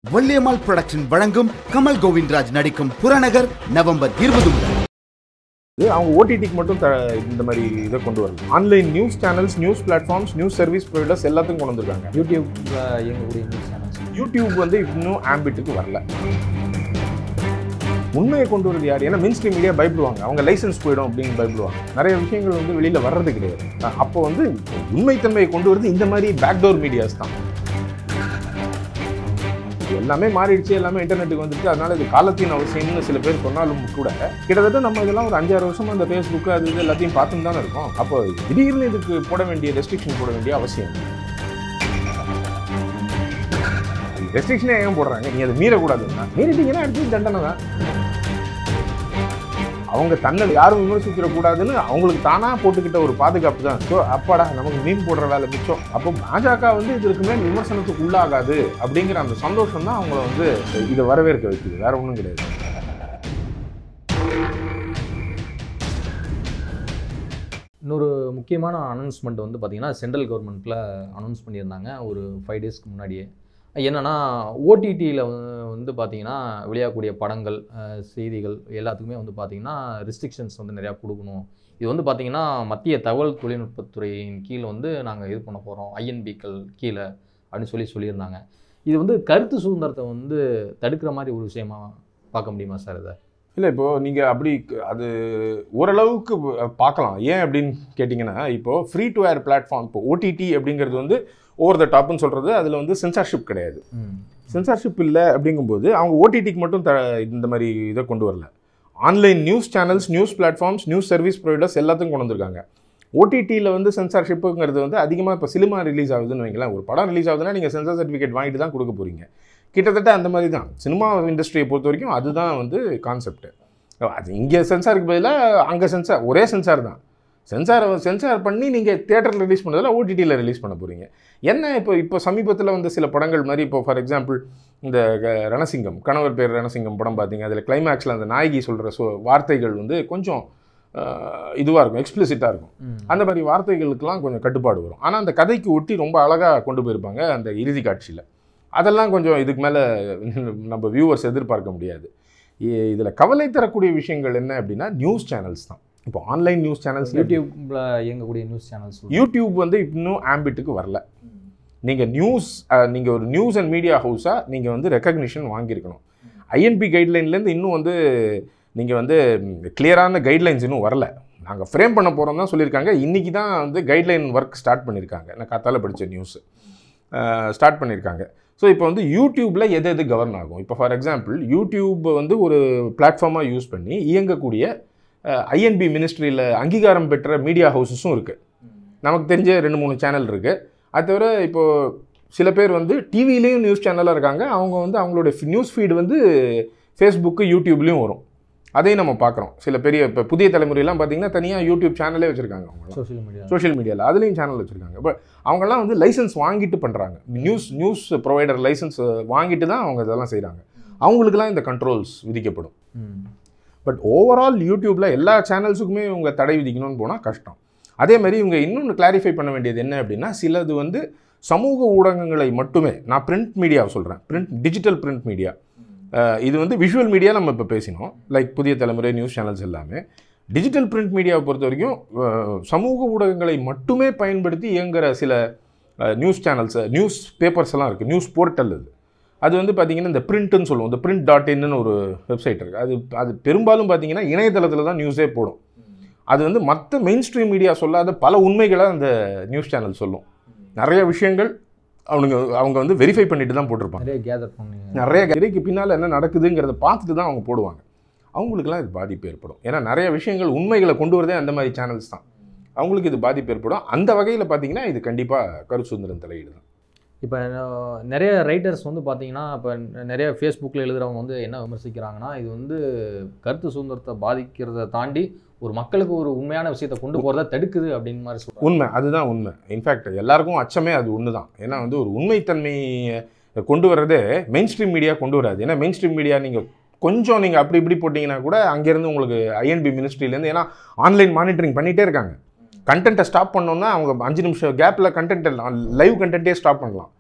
Valliammal production வழங்கும் கமல் கோவிந்த்ராஜ் நடிக்கும் புறநகர் நவம்பர் இருபது முதல் இது அவங்க ஓடிடிக்கு மட்டும் த இந்த மாதிரி இதை கொண்டு வரல online news channels news platforms news service providers எல்லாத்துக்கும் கொண்டு வந்திருக்காங்க யூடியூப்ல இயங்கக்கூடிய நியூஸ் சேனல்ஸ் யூடியூப் வந்து இன்னும் ஆம்பிட்டுக்கு வரல உண்மையை கொண்டு வரது யார் ஏன்னா மின் ஸ்ட்ரீம் மீடியா பயப்படுவாங்க அவங்க லைசன்ஸ் போயிடும் அப்படின்னு பயப்படுவாங்க நிறைய விஷயங்கள் வந்து வெளியில் வர்றது கிடையாது அஹ் அப்போ வந்து உண்மைத்தன்மையை கொண்டு வரது இந்த மாதிரி பேக்டோர் மீடியாஸ் தான் இது எல்லாமே மாறிடுச்சு எல்லாமே இன்டர்நெட்டுக்கு வந்துட்டு அதனால இது காலத்தின் அவசியம்னு சில பேர் சொன்னாலும் கூட கிட்டத்தட்ட நம்ம இதெல்லாம் ஒரு அஞ்சாறு வருஷமா அந்த ஃபேஸ்புக் அது இது எல்லாத்தையும் பார்த்துட்டு தானே இருக்கோம் அப்போ திடீர்னு இதுக்கு போட வேண்டிய ரெஸ்ட்ரிக்ஷன் போட வேண்டிய அவசியம் இல்லை. ரெஸ்ட்ரிக்ஷனே ஏன் போடுறாங்க நீ அதை மீறக்கூடாதுன்னா மீறிட்டீங்கன்னா அடுத்து தண்டனை தான் அவங்க தன்னை யாரும் விமர்சிச்சிடக்கூடாதுன்னு அவங்களுக்கு தானா போட்டுக்கிட்ட ஒரு பாதுகாப்பு தான் ஸோ அப்பாடா நமக்கு மீன் போடுற வேலை மிச்சம் அப்போ பாஜக வந்து இதற்கு மேல் விமர்சனத்துக்கு உள்ளாகாது அப்படிங்கிற அந்த சந்தோஷம் தான் அவங்கள வந்து இதை வரவேற்க வைக்குது வேற ஒன்றும் கிடையாது இன்னொரு முக்கியமான அனௌன்ஸ்மெண்ட் வந்து பார்த்தீங்கன்னா சென்ட்ரல் கவர்மெண்ட்டில் அனௌன்ஸ் பண்ணியிருந்தாங்க ஒரு ஃபைவ் டேஸ்க்கு முன்னாடியே என்னென்னா ஓடிடியில் வந்து பார்த்தீங்கன்னா வெளியாகக்கூடிய படங்கள் அஹ், செய்திகள் எல்லாத்துக்குமே வந்து பார்த்தீங்கன்னா ரெஸ்ட்ரிக்ஷன்ஸ் வந்து நிறையா கொடுக்கணும் இது வந்து பார்த்தீங்கன்னா மத்திய தகவல் தொழில்நுட்பத்துறையின் கீழ் வந்து நாங்கள் இது பண்ண போகிறோம் ஐஎன்பிக்கள் கீழே அப்படின்னு சொல்லி சொல்லியிருந்தாங்க இது வந்து கருத்து சுதந்திரத்தை வந்து தடுக்கிற மாதிரி ஒரு விஷயமா பார்க்க முடியுமா சார் இதை இல்லை இப்போ நீங்கள் அப்படி க- அது ஓரளவுக்கு பார்க்கலாம் ஏன் அப்படின்னு கேட்டிங்கன்னா இப்போ ஃப்ரீ டு ஏர் பிளாட்ஃபார்ம் இப்போ ஓடிடி அப்படிங்கிறது வந்து ஓவர் த டாப்னு சொல்கிறது அதில் வந்து சென்சார்ஷிப் கிடையாது ம் சென்சார்ஷிப் இல்லை அப்படிங்கும்போது அவங்க ஓடிடிக்கு மட்டும் த இந்த மாதிரி இதை கொண்டு வரல online news channels news platforms news service providers எல்லாத்துக்கும் கொண்டு வந்திருக்காங்க ஓடிடியில் வந்து சென்சார்ஷிப்புங்கிறது வந்து அதிகமாக இப்போ சினிமா ரிலீஸ் ஆகுதுன்னு வைங்களேன் ஒரு படம் ரிலீஸ் ஆகுதுன்னா நீங்கள் சென்சார் சர்டிஃபிகேட் வாங்கிட்டு தான் கொடுக்க போகிறீங்க கிட்டத்தட்ட அந்த மாதிரி தான் சினிமா இண்டஸ்ட்ரியை பொறுத்த வரைக்கும் அதுதான் வந்து கான்செப்ட் அது இங்கே சென்சாருக்கு பதிலாக அங்கே சென்சார் ஒரே சென்சார் தான் சென்சாரை சென்சார் பண்ணி நீங்கள் தேட்டரில் ரிலீஸ் பண்ணதில் ஓடிடியில் ரிலீஸ் பண்ண போகிறீங்க என்ன இப்போ இப்போ சமீபத்தில் வந்து சில படங்கள் மாதிரி இப்போ ஃபார் எக்ஸாம்பிள் இந்த க- ரணசிங்கம் கணவர் பேர் ரணசிங்கம் படம் பார்த்தீங்க அதில் கிளைமேக்ஸில் அந்த நாயகி சொல்கிற சொ வார்த்தைகள் வந்து கொஞ்சம் இதுவாக இருக்கும் எக்ஸ்பிளிசிட்டாக இருக்கும் ம் அந்த மாதிரி வார்த்தைகளுக்கெல்லாம் கொஞ்சம் கட்டுப்பாடு வரும் ஆனால் அந்த கதைக்கு ஒட்டி ரொம்ப அழகாக கொண்டு போயிருப்பாங்க அந்த இறுதி காட்சியில் அதெல்லாம் கொஞ்சம் இதுக்கு மேலே நம்ம வியூவர்ஸ் எதிர்பார்க்க முடியாது இதில் கவலை தரக்கூடிய விஷயங்கள் என்ன அப்படின்னா நியூஸ் சேனல்ஸ் தான் இப்போ ஆன்லைன் நியூஸ் சேனல்ஸ் யூடியூப்ல இயங்கக்கூடிய நியூஸ் சேனல்ஸ் யூடியூப் வந்து இன்னும் ஆம்பிட்டுக்கு வரல நீங்கள் நியூஸ் நீங்கள் ஒரு நியூஸ் அண்ட் மீடியா ஹவுஸாக நீங்கள் வந்து ரெக்கக்னிஷன் வாங்கியிருக்கணும் ஐஎன்பி கைட்லைன்லேருந்து இன்னும் வந்து நீங்கள் வந்து கிளியரான கைட்லைன்ஸ் இன்னும் வரல நாங்கள் ஃப்ரேம் பண்ண போகிறோம் தான் சொல்லியிருக்காங்க இன்றைக்கி தான் வந்து கைட்லைன் ஒர்க் ஸ்டார்ட் பண்ணியிருக்காங்க நான் காத்தால படித்த நியூஸ் ஸ்டார்ட் பண்ணியிருக்காங்க ஸோ இப்போ வந்து யூடியூப்பில் எது எது கவர்ன் ஆகும் இப்போ ஃபார் எக்ஸாம்பிள் யூடியூப் வந்து ஒரு பிளாட்ஃபார்மாக யூஸ் பண்ணி இயங்கக்கூடிய ஐஎன்பி மினிஸ்ட்ரியில் அங்கீகாரம் பெற்ற மீடியா ஹவுசஸும் இருக்குது நமக்கு தெரிஞ்ச ரெண்டு மூணு சேனல் இருக்குது அது தவிர இப்போது சில பேர் வந்து டிவிலையும் நியூஸ் சேனலாக இருக்காங்க அவங்க வந்து அவங்களுடைய நியூஸ் ஃபீடு வந்து ஃபேஸ்புக்கு யூடியூப்லேயும் வரும் அதையும் நம்ம பார்க்குறோம் சில பெரிய இப்போ புதிய தலைமுறையெல்லாம் பார்த்தீங்கன்னா தனியாக யூடியூப் சேனலே வச்சுருக்காங்க அவங்களாம் சோஷியல் மீடியா சோஷியல் மீடியாவில் அதுலேயும் சேனல் வச்சுருக்காங்க பட் அவங்கெல்லாம் வந்து லைசன்ஸ் வாங்கிட்டு பண்ணுறாங்க நியூஸ் நியூஸ் ப்ரொவைடர் லைசன்ஸ் வாங்கிட்டு தான் அவங்க இதெல்லாம் செய்கிறாங்க அவங்களுக்குலாம் இந்த கண்ட்ரோல்ஸ் விதிக்கப்படும் ம் பட் ஓவரால் யூடியூப்பில் எல்லா சேனல்ஸுக்குமே இவங்க தடை விதிக்கணும்னு போனால் கஷ்டம் அதே மாதிரி இவங்க இன்னொன்று கிளாரிஃபை பண்ண வேண்டியது என்ன அப்படின்னா சிலது வந்து சமூக ஊடகங்களை மட்டுமே நான் பிரிண்ட் மீடியாவை சொல்கிறேன் பிரிண்ட் டிஜிட்டல் பிரிண்ட் மீடியா இது வந்து விஷுவல் மீடியா நம்ம இப்போ பேசினோம் like Puthiya Thalaimurai news channels எல்லாமே டிஜிட்டல் பிரிண்ட் மீடியாவை பொறுத்த வரைக்கும் அஹ், சமூக ஊடகங்களை மட்டுமே பயன்படுத்தி இயங்குகிற சில நியூஸ் சேனல்ஸ் நியூஸ் பேப்பர்ஸ் எல்லாம் இருக்குது நியூஸ் போர்ட்டல் இது அது வந்து பார்த்தீங்கன்னா இந்த பிரிண்ட்னு சொல்லுவோம் இந்த பிரிண்ட் டாட் இன்னு ஒரு வெப்சைட் இருக்குது அது அது பெரும்பாலும் பார்த்தீங்கன்னா இணையதளத்தில் தான் நியூஸே போடும் அது வந்து மற்ற மெயின் ஸ்ட்ரீம் மீடியா சொல்லாத பல உண்மைகளை அந்த நியூஸ் சேனல் சொல்லும் நிறைய விஷயங்கள் அவனுங்க அவங்க வந்து வெரிஃபை பண்ணிட்டு தான் போட்டிருப்பாங்க நிறைய கேதர் பண்ணி நிறைய திரைக்கு பின்னால் என்ன நடக்குதுங்கிறத பார்த்துட்டு தான் அவங்க போடுவாங்க அவங்களுக்குலாம் இது பாதிப்பு ஏற்படும் ஏன்னா நிறைய விஷயங்கள் உண்மைகளை கொண்டு வரதே அந்த மாதிரி சேனல்ஸ் தான் அவங்களுக்கு இது பாதிப்பு ஏற்படும் அந்த வகையில் பார்த்தீங்கன்னா இது கண்டிப்பாக கரு சுதந்திரம் தலையீடு தான் இப்போ நிறைய ரைட்டர்ஸ் வந்து பார்த்தீங்கன்னா இப்போ நிறைய ஃபேஸ்புக்கில் எழுதுறவங்க வந்து என்ன விமர்சிக்கிறாங்கன்னா இது வந்து கருத்து சுதந்திரத்தை பாதிக்கிறத தாண்டி ஒரு மக்களுக்கு ஒரு உண்மையான விஷயத்தை கொண்டு போகிறத தடுக்குது அப்படின்னு மாதிரி சொல்கிறாங்க உண்மை அதுதான் உண்மை இன்ஃபேக்ட் எல்லாருக்கும் அச்சமே அது ஒன்று தான் ஏன்னா வந்து ஒரு உண்மைத்தன்மையை கொண்டு வர்றதே மெயின் ஸ்ட்ரீம் மீடியா கொண்டு வராது ஏன்னா மெயின் ஸ்ட்ரீம் மீடியா நீங்கள் கொஞ்சம் நீங்கள் அப்படி இப்படி போட்டிங்கன்னா கூட அங்கேருந்து உங்களுக்கு ஐஎன்பி மினிஸ்ட்ரியிலேருந்து ஏன்னா ஆன்லைன் மானிட்டரிங் பண்ணிகிட்டே இருக்காங்க கண்டென்ட்டை ஸ்டாப் பண்ணோன்னா அவங்க அஞ்சு நிமிஷம் கேப்பில் கண்டென்ட் லைவ் கண்டென்ட்டே ஸ்டாப் பண்ணலாம்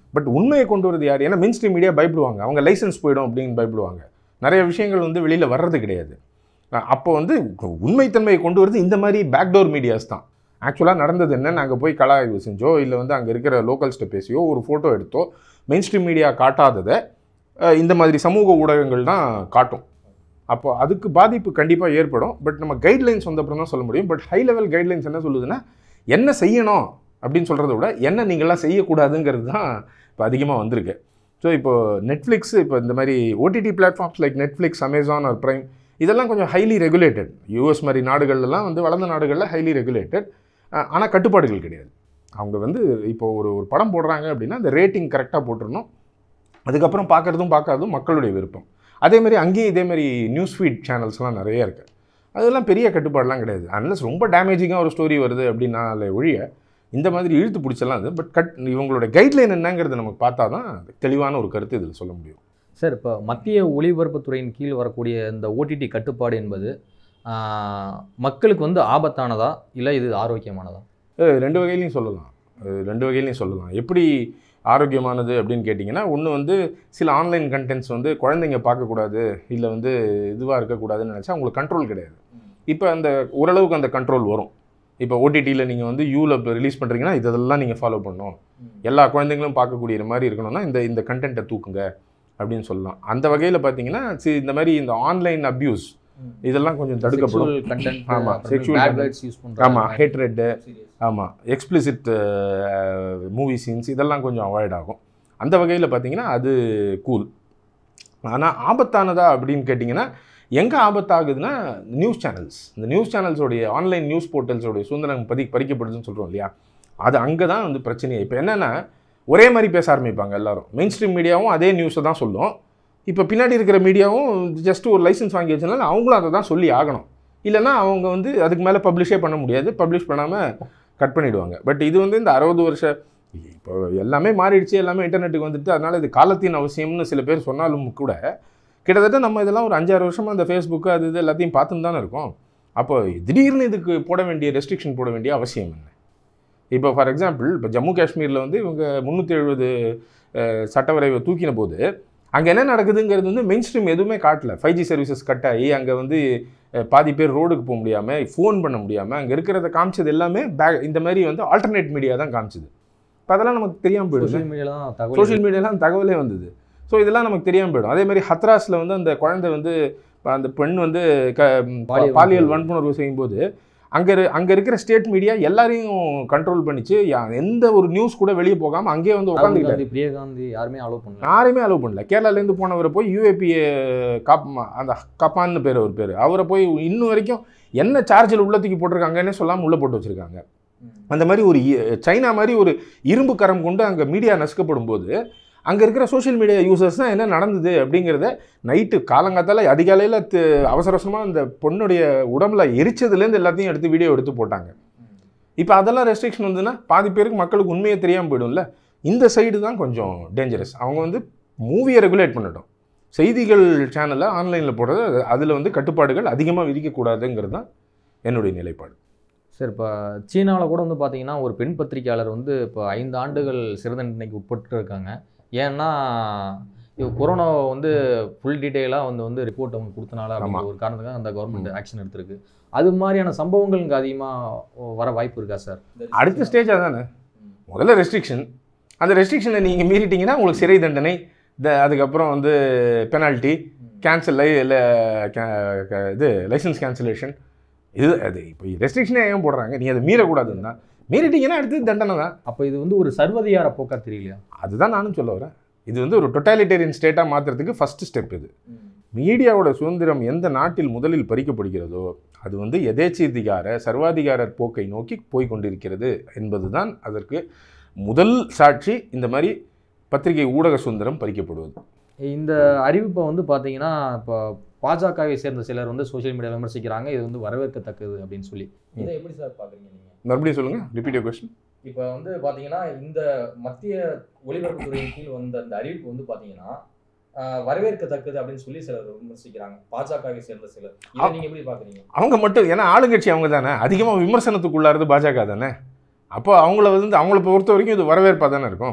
பட் உண்மையை கொண்டு வரது யார் ஏன்னா மெயின் ஸ்ட்ரீம் மீடியா பயப்படுவாங்க அவங்க லைசன்ஸ் போயிடும் அப்படின்னு பயப்படுவாங்க நிறைய விஷயங்கள் வந்து வெளியில் வர்றது கிடையாது அஹ் அப்போ வந்து உண்மைத்தன்மையை கொண்டு வரது இந்த மாதிரி பேக்டோர் மீடியாஸ் தான் ஆக்சுவலாக நடந்தது என்ன நாங்கள் போய் கள ஆய்வு செஞ்சோ இல்லை வந்து அங்கே இருக்கிற லோக்கல்ஸ்ட்ட பேசியோ ஒரு ஃபோட்டோ எடுத்தோ மெயின் ஸ்ட்ரீம் மீடியா காட்டாததை அஹ் இந்த மாதிரி சமூக ஊடகங்கள் தான் காட்டும் அப்போ அதுக்கு பாதிப்பு கண்டிப்பாக ஏற்படும் பட் நம்ம கைட்லைன்ஸ் வந்தப்புறம் தான் சொல்ல முடியும் பட் ஹை லெவல் கைட்லைன்ஸ் என்ன சொல்லுதுன்னா என்ன செய்யணும் அப்படின்னு சொல்கிறத விட என்ன நீங்களாம் செய்யக்கூடாதுங்கிறது தான் இப்போ அதிகமாக வந்திருக்கு ஸோ இப்போ நெட்ஃப்ளிக்ஸ் இப்போ இந்த மாதிரி OTT platforms like Netflix Amazon or Prime இதெல்லாம் கொஞ்சம் ஹைலி ரெகுலேட்டட் யூஎஸ் மாதிரி நாடுகள்லாம் வந்து வளர்ந்த நாடுகளில் ஹைலி ரெகுலேட்டட் ஆனால் கட்டுப்பாடுகள் கிடையாது அவங்க வந்து இப்போ ஒரு ஒரு படம் போடுறாங்க அப்படின்னா அந்த ரேட்டிங் கரெக்டாக போட்டுருணும் அதுக்கப்புறம் பார்க்குறதும் பார்க்காததும் மக்களுடைய விருப்பம் அதே மாதிரி அங்கேயும் இதே மாதிரி நியூஸ் ஃபீட் சேனல்ஸ்லாம் நிறைய இருக்குது அதெல்லாம் பெரிய கட்டுப்பாடுலாம் கிடையாது அன்லஸ் ரொம்ப டேமேஜிங்காக ஒரு ஸ்டோரி வருது அப்படின்னால ஒழிய இந்த மாதிரி இழுத்து பிடிச்சலாம் இது பட் கட் இவங்களோட கைட்லைன் என்னங்கிறத நமக்கு பார்த்தா தான் தெளிவான ஒரு கருத்து இதில் சொல்ல முடியும் சார் இப்போ மத்திய ஒலிபரப்புத்துறையின் கீழ் வரக்கூடிய இந்த ஓடிடி கட்டுப்பாடு என்பது ஆஹ், மக்களுக்கு வந்து ஆபத்தானதா இல்லை இது ஆரோக்கியமானதா அஹ் ரெண்டு வகையிலையும் சொல்லலாம் அஹ் ரெண்டு வகையிலையும் சொல்லலாம் எப்படி ஆரோக்கியமானது அப்படின்னு கேட்டிங்கன்னா ஒன்று வந்து சில ஆன்லைன் கண்டென்ட்ஸ் வந்து குழந்தைங்க பார்க்கக்கூடாது இல்லை வந்து இதுவாக இருக்கக்கூடாதுன்னு நினச்சா அவங்களுக்கு கண்ட்ரோல் கிடையாது இப்போ அந்த ஓரளவுக்கு அந்த கண்ட்ரோல் வரும் இப்போ ஓடிடியில் நீங்கள் வந்து யூவில் இப்போ ரிலீஸ் பண்ணுறீங்கன்னா இதெல்லாம் நீங்கள் ஃபாலோ பண்ணணும் எல்லா குழந்தைங்களும் பார்க்கக்கூடிய மாதிரி இருக்கணும்னா இந்த இந்த கண்டென்ட்டை தூக்குங்க அப்படின்னு சொல்லலாம் அந்த வகையில் பார்த்தீங்கன்னா சி இந்த மாதிரி இந்த ஆன்லைன் அப்யூஸ் இதெல்லாம் கொஞ்சம் தடுக்கப்படும் Sexual content, ஆமா, அப்புறம் sexual bad content. words use பண்றாங்க. ஆமாம் ஹேட்ரெட்டு Serious. ஆமாம் எக்ஸ்பிளிசிட் மூவி சீன்ஸ் இதெல்லாம் கொஞ்சம் அவாய்ட் ஆகும் அந்த வகையில் பார்த்தீங்கன்னா அது கூல் ஆனால் ஆபத்தானதா அப்படின்னு கேட்டிங்கன்னா எங்கே ஆபத்தாகுதுன்னா நியூஸ் சேனல்ஸ் இந்த நியூஸ் சேனல்ஸோடைய ஆன்லைன் நியூஸ் போர்ட்டல்ஸோடைய சுதந்திரம் பதி பறிக்கப்படுதுன்னு சொல்கிறோம் இல்லையா அது அங்கே தான் வந்து பிரச்சனையே இப்போ என்னென்னா ஒரே மாதிரி பேச ஆரம்பிப்பாங்க எல்லாரும் மெயின் ஸ்ட்ரீம் மீடியாவும் அதே நியூஸை தான் சொல்லும் இப்போ பின்னாடி இருக்கிற மீடியாவும் ஜஸ்ட் ஒரு லைசன்ஸ் வாங்கி வச்சனால அவங்களும் அதை தான் சொல்லி ஆகணும் இல்லைன்னா அவங்க வந்து அதுக்கு மேலே பப்ளிஷே பண்ண முடியாது பப்ளிஷ் பண்ணாமல் கட் பண்ணிடுவாங்க பட் இது வந்து இந்த அறுபது வருஷ இப்போ எல்லாமே மாறிடுச்சு எல்லாமே இன்டர்நெட்டுக்கு வந்துட்டு அதனால் இது காலத்தின் அவசியம்னு சில பேர் சொன்னாலும் கூட கிட்டத்தட்ட நம்ம இதெல்லாம் ஒரு அஞ்சாறு வருஷமாக அந்த ஃபேஸ்புக்கு அது இது எல்லாத்தையும் பார்த்துன்னு தானே இருக்கோம் அப்போ திடீர்னு இதுக்கு போட வேண்டிய ரெஸ்ட்ரிக்ஷன் போட வேண்டிய அவசியம் என்ன இப்போ ஃபார் எக்ஸாம்பிள் இப்போ ஜம்மு காஷ்மீரில் வந்து இவங்க முந்நூற்றி எழுபது சட்டவரைவை தூக்கின போது அங்கே என்ன நடக்குதுங்கிறது வந்து மெயின் ஸ்ட்ரீம் எதுவுமே காட்டல ஃபைவ் ஜி சர்வீசஸ் கட் ஆகி அங்கே வந்து அஹ், பாதி பேர் ரோடுக்கு போக முடியாமல் ஃபோன் பண்ண முடியாமல் அங்கே இருக்கிறத காமிச்சது எல்லாமே பேக் இந்த மாதிரி வந்து ஆல்டர்னேட் மீடியா தான் காமிச்சது இப்போ அதெல்லாம் நமக்கு தெரியாமல் போயிடுது சோஷியல் மீடியால தான் தகவல் சோஷியல் மீடியாலாம் தகவலே வந்தது ஸோ இதெல்லாம் நமக்கு தெரியாமல் போயிடும் அதே மாதிரி ஹத்ராஸில் வந்து அந்த குழந்தை வந்து இப்ப அந்த பெண் வந்து க ம், பா- பாலியல் பாலியல் வன்புணர்வு செய்யும்போது அங்கே அங்கே இருக்கிற ஸ்டேட் மீடியா எல்லாரையும் கண்ட்ரோல் பண்ணிச்சு யா- எந்த ஒரு நியூஸ் கூட வெளியே போகாமல் அங்கேயே வந்து ராகுல் உட்காந்துக்கிட்டாரு காந்தி பிரியகாந்தி யாருமே அலோவ் பண்ணல யாரையுமே அலோவ் பண்ணல கேரளாலேருந்து போனவரை போய் யூஏபிஏ காப் அந்த கப்பான்னு பேர் அவர் பேர் அவரை போய் இன்னும் வரைக்கும் என்ன சார்ஜில் உள்ள தூக்கி போட்டிருக்காங்கன்னே சொல்லாமல் உள்ளே போட்டு வச்சுருக்காங்க அந்த மாதிரி ஒரு இ- சைனா மாதிரி ஒரு இரும்பு கரம் கொண்டு அங்கே மீடியா நசுக்கப்படும் போது அங்கே இருக்கிற சோஷியல் மீடியா யூசர்ஸ் தான் என்ன நடந்தது அப்படிங்கிறத நைட்டு காலங்காத்தால அதிகாலையில் அவசர அவசரமாக அந்த பொண்ணுடைய உடம்புல எரிச்சதுலேருந்து எல்லாத்தையும் எடுத்து வீடியோ எடுத்து போட்டாங்க இப்போ அதெல்லாம் ரெஸ்ட்ரிக்ஷன் வந்ததுன்னா பாதி பேருக்கு மக்களுக்கு உண்மையே தெரியாமல் போயிடும்ல இந்த சைடு தான் கொஞ்சம் டேஞ்சரஸ் அவங்க வந்து மூவியை ரெகுலேட் பண்ணட்டும் செய்திகள் சேனலில் ஆன்லைனில் போடுறது அதில் வந்து கட்டுப்பாடுகள் அதிகமாக விதிக்கக்கூடாதுங்கிறது தான் என்னுடைய நிலைப்பாடு சார் இப்போ சீனாவில் கூட வந்து பார்த்தீங்கன்னா ஒரு பெண் பத்திரிகையாளர் வந்து இப்போ ஐந்து ஆண்டுகள் சிறை தண்டனைக்கு உட்பட்டு இருக்காங்க ஏன்னா இது கொரோனாவை வந்து ஃபுல் டீட்டெயிலாக வந்து வந்து ரிப்போர்ட் அவங்க கொடுத்தனால அப்படிங்கிற ஒரு காரணத்துக்காக அந்த கவர்மெண்ட் ஆக்ஷன் எடுத்திருக்கு அது மாதிரியான சம்பவங்கள் இங்கே அதிகமாக வர வாய்ப்பு இருக்கா சார் அடுத்த ஸ்டேஜ் அதானே முதல்ல ரெஸ்ட்ரிக்ஷன் அந்த ரெஸ்ட்ரிக்ஷனை நீங்கள் மீறிட்டீங்கன்னா உங்களுக்கு சிறை தண்டனை த அதுக்கப்புறம் வந்து பெனால்ட்டி கேன்சல் இல்லை இது லைசன்ஸ் கேன்சலேஷன் இது அது இப்போ ரெஸ்ட்ரிக்ஷனே ஏன் போடுறாங்க நீ அதை மீறக்கூடாதுன்னு தான் மீறிட்டீங்கன்னா அடுத்து தண்டனை தான் அப்போ இது வந்து ஒரு சர்வதிகார போக்கா தெரியலையா அதுதான் நானும் சொல்ல வரேன் இது வந்து ஒரு டொட்டாலிட்டேரியன் ஸ்டேட்டாக மாற்றுறதுக்கு ஃபஸ்ட்டு ஸ்டெப் இது மீடியாவோட சுதந்திரம் எந்த நாட்டில் முதலில் பறிக்கப்படுகிறதோ அது வந்து எதேச்சதிகார சர்வாதிகார போக்கை நோக்கி போய் கொண்டிருக்கிறது என்பதுதான் அதற்கு முதல் சாட்சி இந்த மாதிரி பத்திரிகை ஊடக சுதந்திரம் பறிக்கப்படுவது இந்த அறிவிப்பை வந்து பார்த்தீங்கன்னா இப்போ பாஜகவை சேர்ந்த சிலர் வந்து சோஷியல் மீடியாவில் விமர்சிக்கிறாங்க இது வந்து வரவேற்கத்தக்கது அப்படின்னு சொல்லி இதை எப்படி சார் பார்க்குறீங்க நீங்கள் மறுபடியும் சொல்லுங்கள் ரிப்பீட் கொஸ்டின் இப்போ வந்து பார்த்தீங்கன்னா இந்த மத்திய ஒலிபரப்புத்துறையின் கீழ் வந்த அந்த அறிவிப்பு வந்து பார்த்தீங்கன்னா ஆஹ், வரவேற்கத்தக்கது அப்படின்னு சொல்லி சிலர் விமர்சிக்கிறாங்க பாஜகவை சேர்ந்த சிலர் இதை நீங்க எப்படி பார்க்குறீங்க அவங்க மட்டும் ஏன்னா ஆளுங்கட்சி அவங்க தானே அதிகமாக விமர்சனத்துக்குள்ளாருது பாஜக தானே அப்போ அவங்கள வந்து அவங்கள பொறுத்த வரைக்கும் இது வரவேற்பாக தானே இருக்கும்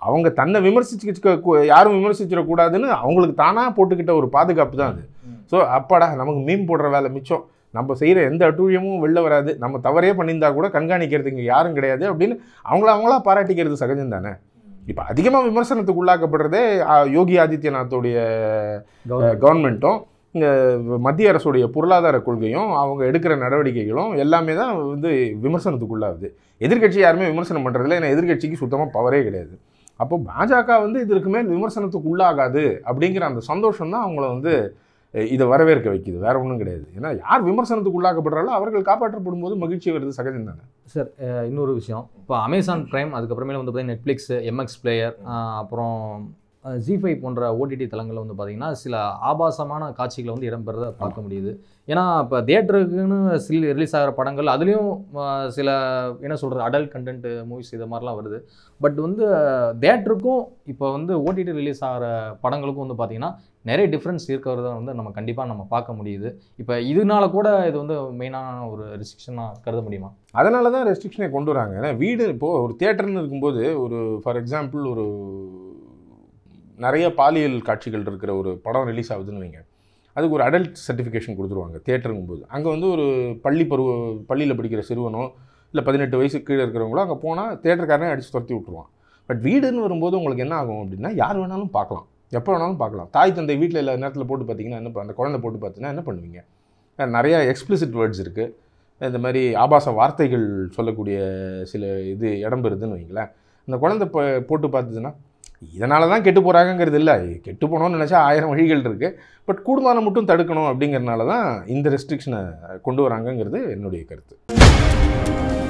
அவங்க தன்னை விமர்சிச்சு யாரும் விமர்சிச்சிடக்கூடாதுன்னு அவங்களுக்கு தானாக போட்டுக்கிட்ட ஒரு பாதுகாப்பு தான் அது ஸோ அப்பாடா நமக்கு மீன் போடுற வேலை மிச்சம் நம்ம செய்கிற எந்த அட்டூழியமும் வெளில வராது நம்ம தவறே பண்ணியிருந்தா கூட கண்காணிக்கிறதுக்கு யாரும் கிடையாது அப்படின்னு அவங்கள அவங்களா பாராட்டிக்கிறது சகஜம் தானே இப்போ அதிகமாக விமர்சனத்துக்கு உள்ளாக்கப்படுறதே ஆ, யோகி ஆதித்யநாத்தோடைய கவர்மெண்ட் கவர்மெண்ட்டும் இந்த மத்திய அரசுடைய பொருளாதார கொள்கையும் அவங்க எடுக்கிற நடவடிக்கைகளும் எல்லாமே தான் வந்து விமர்சனத்துக்குள்ளாகுது எதிர்க்கட்சி யாருமே விமர்சனம் பண்ணுறதில்ல ஏன்னா எதிர்க்கட்சிக்கு சுத்தமாக பவரே கிடையாது அப்போ பாஜக வந்து இதற்கு மேல் விமர்சனத்துக்கு உள்ளாகாது அப்படிங்கிற அந்த சந்தோஷம் தான் அவங்கள வந்து அஹ், இதை வரவேற்க வைக்குது வேற ஒன்றும் கிடையாது ஏன்னா யார் விமர்சனத்துக்கு உள்ளாக்கப்படுறாலோ அவர்கள் காப்பாற்றப்படும் போது மகிழ்ச்சி வருது சகஜம் தானே சார் அஹ் இன்னொரு விஷயம் இப்போ அமேசான் பிரைம் அதுக்கப்புறமேல வந்து பார்த்தீங்கன்னா நெட்ஃப்ளிக்ஸ் எம்எக்ஸ் பிளேயர் அப்புறம் ஜி ஃபைவ் போன்ற ஓடிடி தளங்களில் வந்து பார்த்தீங்கன்னா சில ஆபாசமான காட்சிகளை வந்து இடம்பெறத பார்க்க முடியுது ஏன்னா இப்போ தியேட்டருக்குன்னு சில ரிலீஸ் ஆகிற படங்கள் அதுலேயும் அஹ், சில என்ன சொல்கிறது அடல்ட் கண்டென்ட் மூவிஸ் இது மாதிரிலாம் வருது பட் வந்து தியேட்டருக்கும் இப்போ வந்து ஓடிடி ரிலீஸ் ஆகிற படங்களுக்கும் வந்து பார்த்தீங்கன்னா நிறைய டிஃப்ரென்ஸ் இருக்கிறத வந்து நம்ம கண்டிப்பாக நம்ம பார்க்க முடியுது இப்போ இதனால கூட இது வந்து மெயினான ஒரு ரெஸ்ட்ரிக்ஷனாக கருத முடியுமா அதனால தான் ரெஸ்ட்ரிக்ஷனை கொண்டு வராங்க ஏன்னா வீடு இப்போது ஒரு தியேட்டர்னு இருக்கும்போது ஒரு ஃபார் எக்ஸாம்பிள் ஒரு நிறைய பாலியல் காட்சிகள் இருக்கிற ஒரு படம் ரிலீஸ் ஆகுதுன்னு வைங்க அதுக்கு ஒரு அடல்ட் சர்டிஃபிகேஷன் கொடுத்துருவாங்க தியேட்டருங்கும் போது அங்கே வந்து ஒரு பள்ளி பருவ பள்ளியில் படிக்கிற சிறுவனோ இல்லை பதினெட்டு வயசுக்கு கீழே இருக்கிறவங்களோ அங்கே போனால் தியேட்டருக்காரனே அடித்து துரத்தி விட்ருவான் பட் வீடுன்னு வரும்போது உங்களுக்கு என்ன ஆகும் அப்படின்னா யார் வேணாலும் பார்க்கலாம் எப்போ வேணாலும் பார்க்கலாம் தாய் தந்தை வீட்டில் எல்லா நேரத்தில் போட்டு பார்த்தீங்கன்னா என்ன ப- அந்த குழந்தை போட்டு பார்த்தீங்கன்னா என்ன பண்ணுவீங்க அஹ் நிறையா எக்ஸ்பிளிசிட் வேர்ட்ஸ் இருக்குது இந்த மாதிரி ஆபாச வார்த்தைகள் சொல்லக்கூடிய சில இது இடம்பெறுதுன்னு வைங்களேன் அந்த குழந்தை இப்போ போட்டு பார்த்ததுன்னா இதனால தான் கெட்டு போகிறாங்கங்கிறது இல்லை கெட்டு போனோம்னு நினச்சா ஆயிரம் வழிகள் இருக்குது பட் கூடுமானம் மட்டும் தடுக்கணும் அப்படிங்கிறனால தான் இந்த ரெஸ்ட்ரிக்ஷனை கொண்டு வராங்கங்கிறது என்னுடைய கருத்து